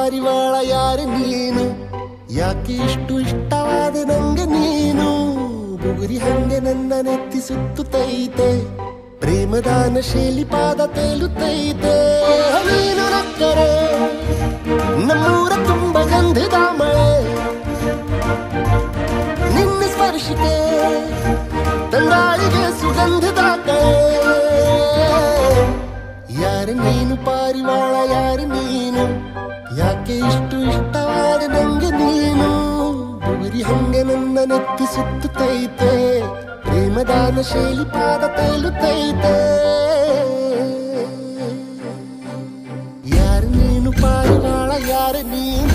ಪಾರಿವಾಳ ಯಾರು ನೀನು ಯಾಕೆ ಇಷ್ಟು ಇಷ್ಟವಾದ ನಂಗೆ ನೀನು ಬುಗುರಿ ಹಂಗೆ ನನ್ನ ನೆತ್ತಿ ಸುತ್ತುತ್ತೈತೆ ಪ್ರೇಮದಾನ ಶೈಲಿ ಪಾದ ತೇಲುತ್ತೈತೆ ನೀನು ನಕ್ಕರೆ ನಮ್ಮೂರ ತುಂಬ ಗಂಧದ ಮಳೆ ನಿನ್ನ ಸ್ಪರ್ಶಕ್ಕೆ ತಂಗಾಳಿಗೆ ಸುಗಂಧದ ಕಳೆ ಯಾರು ನೀನು ಪಾರಿವಾಳ ಯಾರು ನೀನು ಯಾಕೆ ಇಷ್ಟು ಇಷ್ಟವಾದ ನಂಗೆ ನೀನು ಬುಗುರಿ ಹಂಗೆ ನನ್ನ ನೆತ್ತಿ ಸುತ್ತುತ್ತೈತೆ ಪ್ರೇಮದಾನ ಶೈಲಿ ಪಾದ ತೇಲುತ್ತೈತೆ ಯಾರು ನೀನು ಪಾರಿವಾಳ ಯಾರು ನೀನು